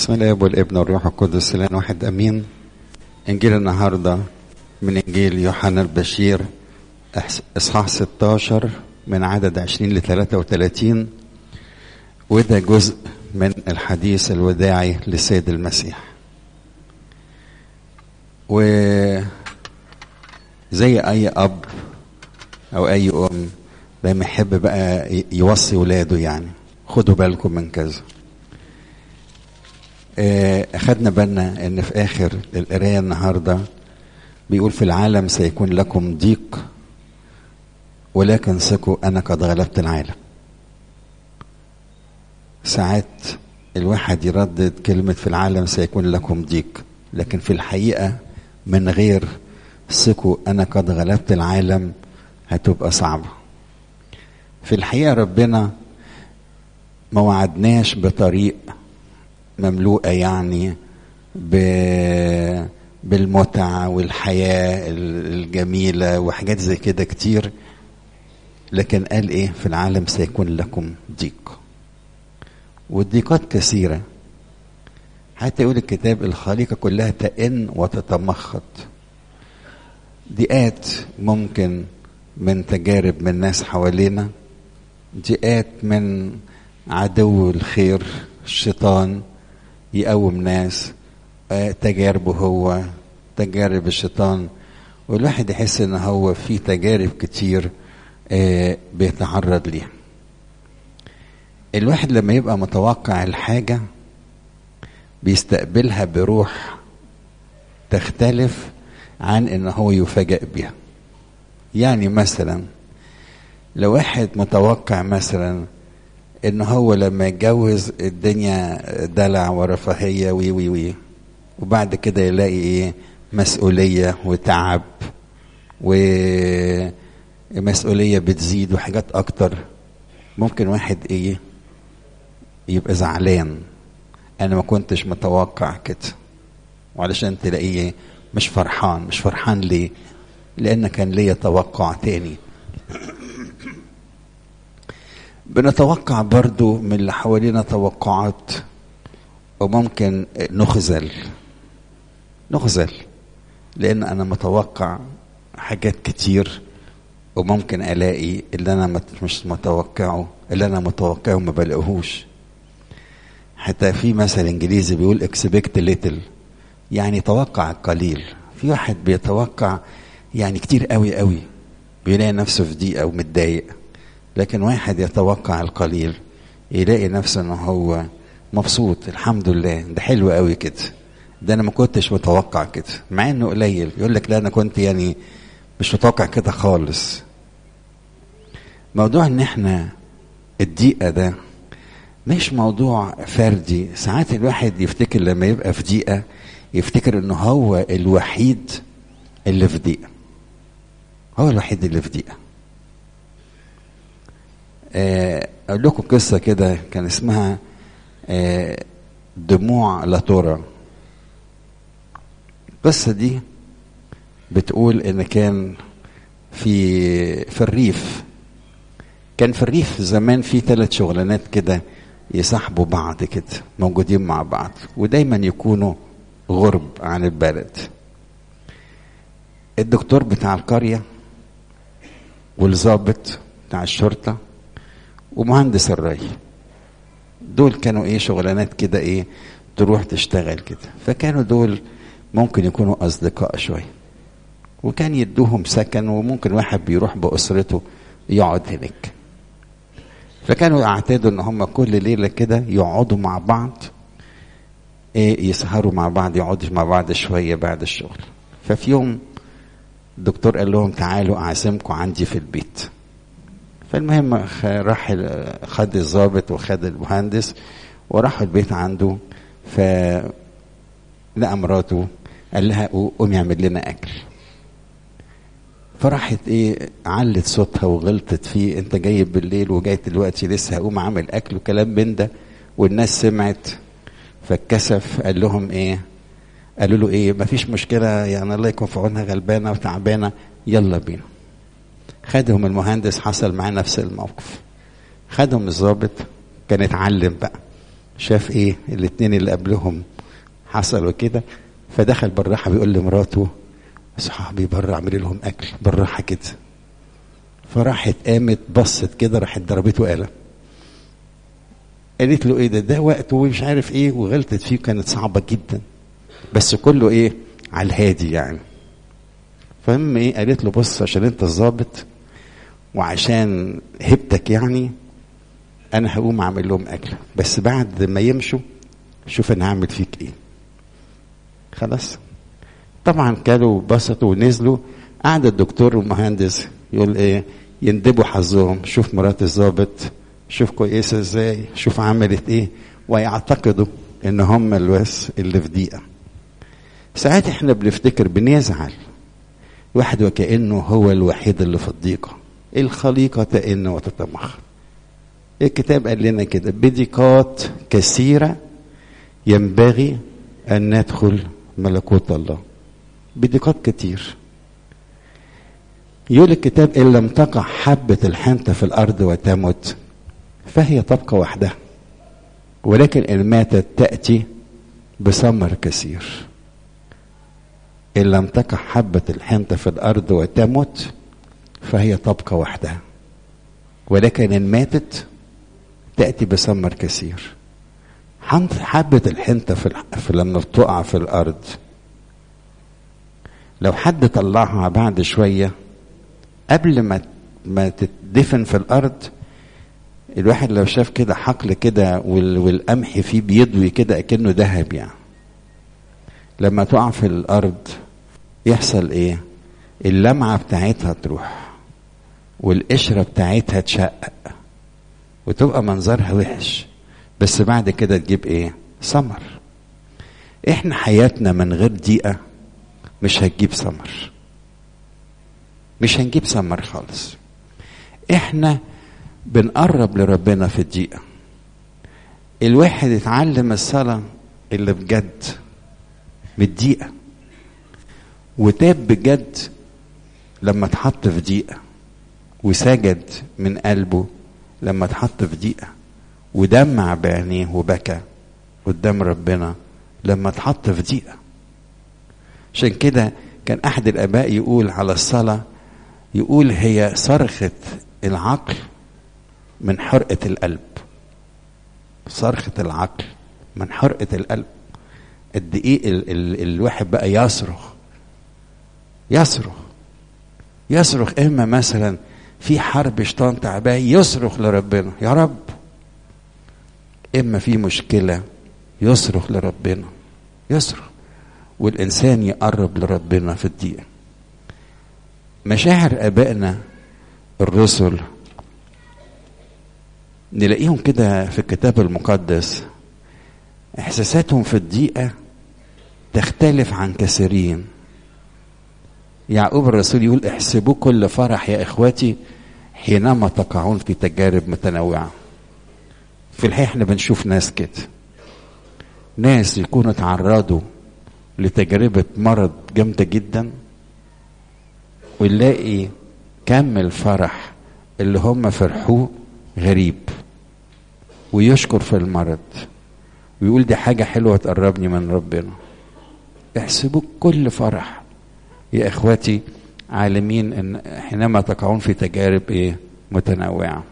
بسم الله والابن والروح القدس الان واحد امين انجيل النهارده من انجيل يوحنا البشير اصحاح 16 من عدد 20 ل 33 وده جزء من الحديث الوداعي للسيد المسيح و زي اي اب او اي ام دايما يحب بقى يوصي ولاده يعني خدوا بالكم من كذا اخدنا بالنا ان في اخر القرايه النهارده بيقول في العالم سيكون لكم ضيق ولكن ثقوا انا قد غلبت العالم ساعات الواحد يردد كلمة في العالم سيكون لكم ضيق لكن في الحقيقة من غير ثقوا أنا قد غلبت العالم هتبقى صعبة في الحقيقة ربنا ما وعدناش بطريق مملوءة يعني ب بالمتعة والحياة الجميلة وحاجات زي كده كتير لكن قال ايه في العالم سيكون لكم ضيق والضيقات كثيرة حتى يقول الكتاب الخليقة كلها تئن وتتمخض ضيقات ممكن من تجارب من ناس حوالينا ضيقات من عدو الخير الشيطان يقوم ناس تجاربه هو تجارب الشيطان والواحد يحس ان هو في تجارب كتير بيتعرض ليها الواحد لما يبقى متوقع الحاجة بيستقبلها بروح تختلف عن ان هو يفاجأ بها يعني مثلا لو واحد متوقع مثلا ان هو لما يتجوز الدنيا دلع ورفاهية وي وي وي وبعد كده يلاقي ايه مسؤولية وتعب ومسؤولية بتزيد وحاجات اكتر ممكن واحد ايه يبقى زعلان انا ما كنتش متوقع كده وعلشان تلاقيه مش فرحان مش فرحان ليه لان كان ليا توقع تاني بنتوقع برضو من اللي حوالينا توقعات وممكن نخزل نخزل لان انا متوقع حاجات كتير وممكن الاقي اللي انا مش متوقعه اللي انا متوقعه ما بلاقيهوش حتى في مثل انجليزي بيقول اكسبكت ليتل يعني توقع القليل في واحد بيتوقع يعني كتير قوي قوي بيلاقي نفسه في ضيقه ومتضايق لكن واحد يتوقع القليل يلاقي نفسه ان هو مبسوط الحمد لله ده حلو قوي كده ده انا ما كنتش متوقع كده مع انه قليل يقول لك لا انا كنت يعني مش متوقع كده خالص موضوع ان احنا الضيقه ده مش موضوع فردي ساعات الواحد يفتكر لما يبقى في ضيقه يفتكر انه هو الوحيد اللي في ضيقه هو الوحيد اللي في ضيقه اقول لكم قصه كده كان اسمها دموع لاتورا القصه دي بتقول ان كان في في الريف كان في الريف زمان في ثلاث شغلانات كده يصاحبوا بعض كده موجودين مع بعض ودايما يكونوا غرب عن البلد الدكتور بتاع القريه والظابط بتاع الشرطه ومهندس الري دول كانوا ايه شغلانات كده ايه تروح تشتغل كده فكانوا دول ممكن يكونوا اصدقاء شويه وكان يدوهم سكن وممكن واحد بيروح باسرته يقعد هناك فكانوا يعتادوا ان هم كل ليله كده يقعدوا مع بعض ايه يسهروا مع بعض يقعدوا مع بعض شويه بعد الشغل ففي يوم الدكتور قال لهم تعالوا اعزمكم عندي في البيت فالمهم راح خد الضابط وخد المهندس وراحوا البيت عنده ف لقى مراته قال لها قومي اعمل لنا اكل فراحت ايه علت صوتها وغلطت فيه انت جاي بالليل وجاي دلوقتي لسه هقوم اعمل اكل وكلام من ده والناس سمعت فاتكسف قال لهم ايه قالوا له ايه مفيش مشكله يعني الله يكون في عونها غلبانه وتعبانه يلا بينا خدهم المهندس حصل معاه نفس الموقف خدهم الضابط كان اتعلم بقى شاف ايه الاتنين اللي قبلهم حصلوا كده فدخل بالراحه بيقول لمراته صحابي بره اعملي لهم اكل بالراحه كده فراحت قامت بصت كده راحت ضربته قلم قالت له ايه ده ده وقت ومش عارف ايه وغلطت فيه كانت صعبه جدا بس كله ايه على الهادي يعني فالمهم ايه قالت له بص عشان انت الظابط وعشان هبتك يعني انا هقوم اعمل لهم اكل بس بعد ما يمشوا شوف انا هعمل فيك ايه خلاص طبعا كانوا بسطوا ونزلوا قعد الدكتور والمهندس يقول ايه يندبوا حظهم شوف مرات الظابط شوف كويسه ازاي شوف عملت ايه ويعتقدوا ان هم الوس اللي في ضيقه ساعات احنا بنفتكر بنزعل واحد وكانه هو الوحيد اللي في الضيقه الخليقه تئن وتتمخر الكتاب قال لنا كده بدقات كثيره ينبغي ان ندخل ملكوت الله بدقات كتير يقول الكتاب ان لم تقع حبه الحنطه في الارض وتمت فهي تبقى وحدها ولكن ان ماتت تاتي بثمر كثير ان لم تقع حبه الحنطه في الارض وتمت فهي تبقى وحدها ولكن ان ماتت تاتي بثمر كثير حبه الحنطه في, في لما بتقع في الارض لو حد طلعها بعد شويه قبل ما ما تدفن في الارض الواحد لو شاف كده حقل كده والقمح فيه بيضوي كده اكنه ذهب يعني لما تقع في الارض يحصل ايه اللمعه بتاعتها تروح والقشره بتاعتها تشقق وتبقى منظرها وحش بس بعد كده تجيب ايه ثمر احنا حياتنا من غير دقيقه مش هتجيب ثمر مش هنجيب ثمر خالص احنا بنقرب لربنا في الدقيقة الواحد يتعلم الصلاة اللي بجد من الدقيقة وتاب بجد لما اتحط في دقيقة وسجد من قلبه لما اتحط في دقيقة ودمع بعينيه وبكى قدام ربنا لما اتحط في دقيقة عشان كده كان أحد الآباء يقول على الصلاة يقول هي صرخة العقل من حرقة القلب صرخة العقل من حرقة القلب قد ايه ال ال الواحد بقى يصرخ يصرخ يصرخ اما مثلا في حرب شيطان تعبان يصرخ لربنا يا رب اما في مشكلة يصرخ لربنا يصرخ والانسان يقرب لربنا في الدقيقة مشاعر ابائنا الرسل نلاقيهم كده في الكتاب المقدس احساساتهم في الضيقه تختلف عن كثيرين يعقوب الرسول يقول احسبوا كل فرح يا اخواتي حينما تقعون في تجارب متنوعه في الحقيقه احنا بنشوف ناس كده ناس يكونوا تعرضوا لتجربه مرض جامده جدا ونلاقي كم الفرح اللي هم فرحوه غريب ويشكر في المرض ويقول دي حاجة حلوة تقربني من ربنا احسبوا كل فرح يا اخواتي عالمين ان حينما تقعون في تجارب ايه متنوعة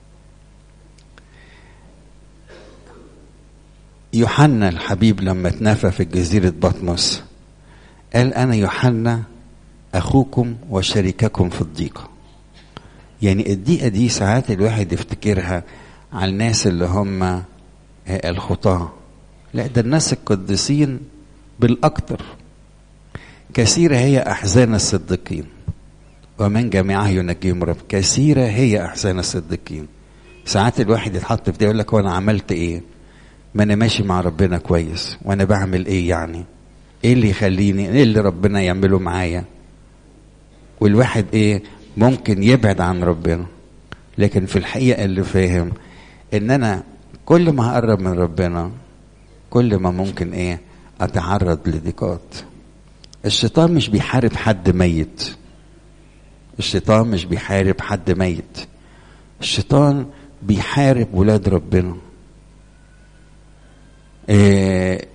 يوحنا الحبيب لما اتنفى في جزيرة بطمس قال انا يوحنا اخوكم وشريككم في الضيقه يعني الضيقه دي ساعات الواحد يفتكرها على الناس اللي هم الخطاه لا ده الناس القديسين بالاكثر كثيره هي احزان الصديقين ومن جميعها ينجيهم رب كثيره هي احزان الصديقين ساعات الواحد يتحط في ده يقول لك وانا عملت ايه ما انا ماشي مع ربنا كويس وانا بعمل ايه يعني ايه اللي يخليني ايه اللي ربنا يعمله معايا والواحد ايه ممكن يبعد عن ربنا لكن في الحقيقه اللي فاهم ان انا كل ما هقرب من ربنا كل ما ممكن ايه اتعرض لضيقات الشيطان مش بيحارب حد ميت الشيطان مش بيحارب حد ميت الشيطان بيحارب ولاد ربنا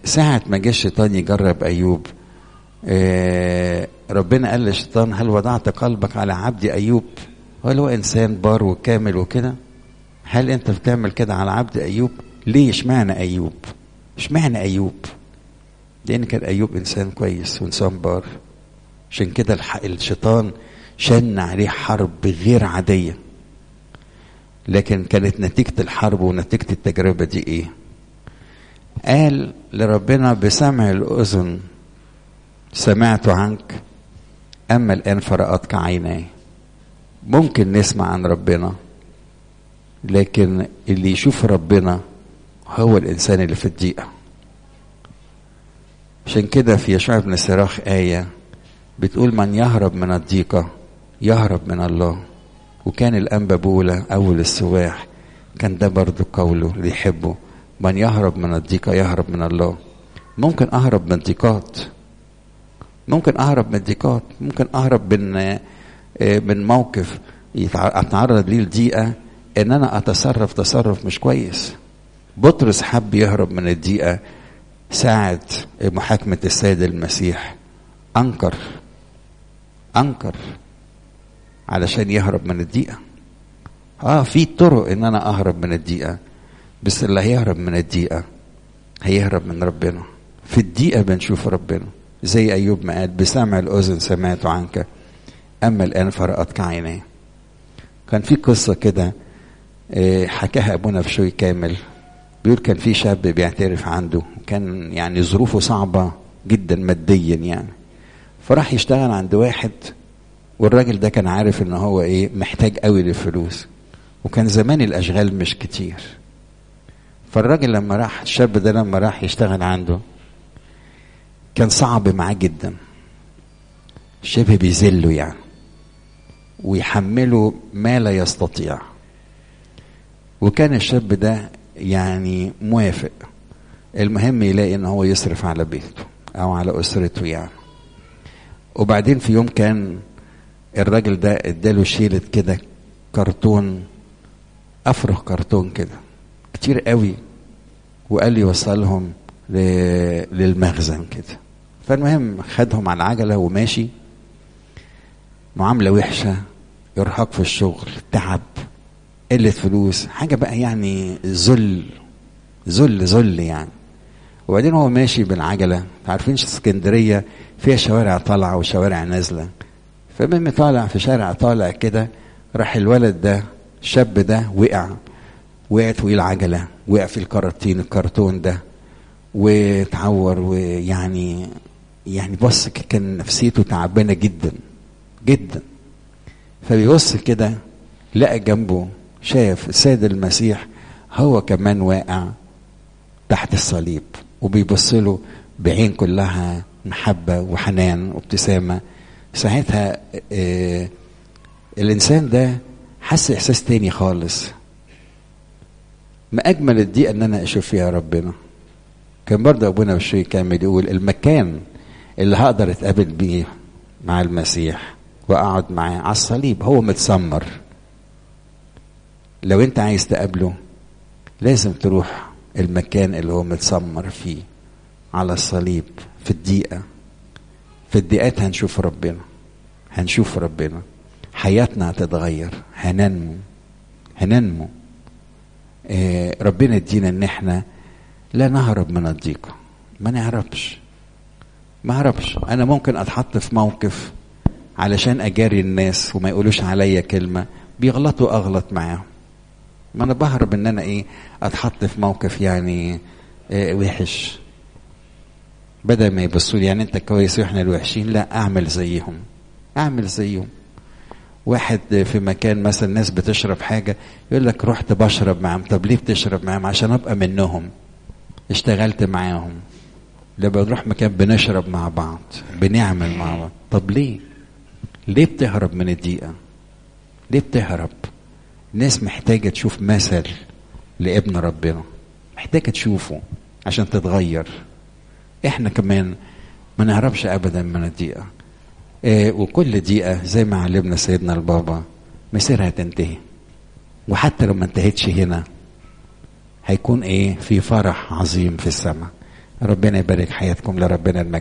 ساعة ما جه الشيطان يجرب أيوب آه ربنا قال للشيطان هل وضعت قلبك على عبد أيوب هل هو إنسان بار وكامل وكده هل أنت بتعمل كده على عبد أيوب ليه اشمعنى أيوب اشمعنى أيوب لأن كان أيوب إنسان كويس وإنسان بار عشان كده الشيطان شن عليه حرب غير عادية لكن كانت نتيجة الحرب ونتيجة التجربة دي إيه قال لربنا بسمع الأذن سمعت عنك أما الآن فرأتك عيناي ممكن نسمع عن ربنا لكن اللي يشوف ربنا هو الإنسان اللي في الضيقة عشان كده في يشوع بن سراخ آية بتقول من يهرب من الضيقة يهرب من الله وكان الأنبا بولا أول السواح كان ده برضو قوله اللي يحبه من يهرب من الضيقة يهرب من الله ممكن أهرب من ضيقات ممكن أهرب من ضيقات ممكن أهرب من من موقف أتعرض ليه الضيقة إن أنا أتصرف تصرف مش كويس بطرس حب يهرب من الضيقة ساعة محاكمة السيد المسيح أنكر أنكر علشان يهرب من الضيقة اه في طرق ان انا اهرب من الضيقة بس اللي هيهرب من الضيقة هيهرب من ربنا في الضيقة بنشوف ربنا زي ايوب ما قال بسمع الاذن سمعت عنك اما الان فرأتك عيني كان في قصة كده حكاها ابونا في شوي كامل بيقول كان في شاب بيعترف عنده كان يعني ظروفه صعبة جدا ماديا يعني فراح يشتغل عند واحد والراجل ده كان عارف ان هو ايه محتاج قوي للفلوس وكان زمان الاشغال مش كتير فالراجل لما راح الشاب ده لما راح يشتغل عنده كان صعب معاه جدا شبه بيذله يعني ويحمله ما لا يستطيع وكان الشاب ده يعني موافق المهم يلاقي ان هو يصرف على بيته او على اسرته يعني وبعدين في يوم كان الراجل ده اداله شيلة كده كرتون افرغ كرتون كده كتير قوي وقال لي يوصلهم للمخزن كده فالمهم خدهم على العجله وماشي معامله وحشه ارهاق في الشغل تعب قله فلوس حاجه بقى يعني ذل ذل ذل يعني وبعدين هو ماشي بالعجله عارفين اسكندريه فيها شوارع طالعه وشوارع نازله فالمهم طالع في شارع طالع كده راح الولد ده الشاب ده وقع وقعت فوقيه العجله وقع في الكراتين الكرتون ده واتعور ويعني يعني بص كان نفسيته تعبانه جدا جدا فبيبص كده لقى جنبه شاف السيد المسيح هو كمان واقع تحت الصليب وبيبص له بعين كلها محبه وحنان وابتسامه ساعتها آه الانسان ده حس احساس تاني خالص ما اجمل الدقيقه ان انا اشوف فيها ربنا كان برضه ابونا بشوي كامل يقول المكان اللي هقدر اتقابل بيه مع المسيح واقعد معاه على الصليب هو متسمر لو انت عايز تقابله لازم تروح المكان اللي هو متسمر فيه على الصليب في الدقيقه في الدقات هنشوف ربنا هنشوف ربنا حياتنا هتتغير هننمو هننمو آه ربنا يدينا ان احنا لا نهرب من الضيقة ما نهربش ما هربش انا ممكن اتحط في موقف علشان اجاري الناس وما يقولوش عليا كلمة بيغلطوا اغلط معاهم ما انا بهرب ان انا ايه اتحط في موقف يعني آه وحش بدل ما يبصوا لي يعني انت كويس واحنا الوحشين لا اعمل زيهم اعمل زيهم واحد في مكان مثلا ناس بتشرب حاجة يقول لك رحت بشرب معاهم طب ليه بتشرب معاهم عشان ابقى منهم اشتغلت معاهم لما نروح مكان بنشرب مع بعض بنعمل مع بعض طب ليه ليه بتهرب من الضيقة ليه بتهرب الناس محتاجة تشوف مثل لابن ربنا محتاجة تشوفه عشان تتغير احنا كمان ما نهربش ابدا من الضيقه إيه وكل دقيقه زي ما علمنا سيدنا البابا مسيرها تنتهي وحتى لو ما انتهتش هنا هيكون ايه في فرح عظيم في السماء ربنا يبارك حياتكم لربنا المجد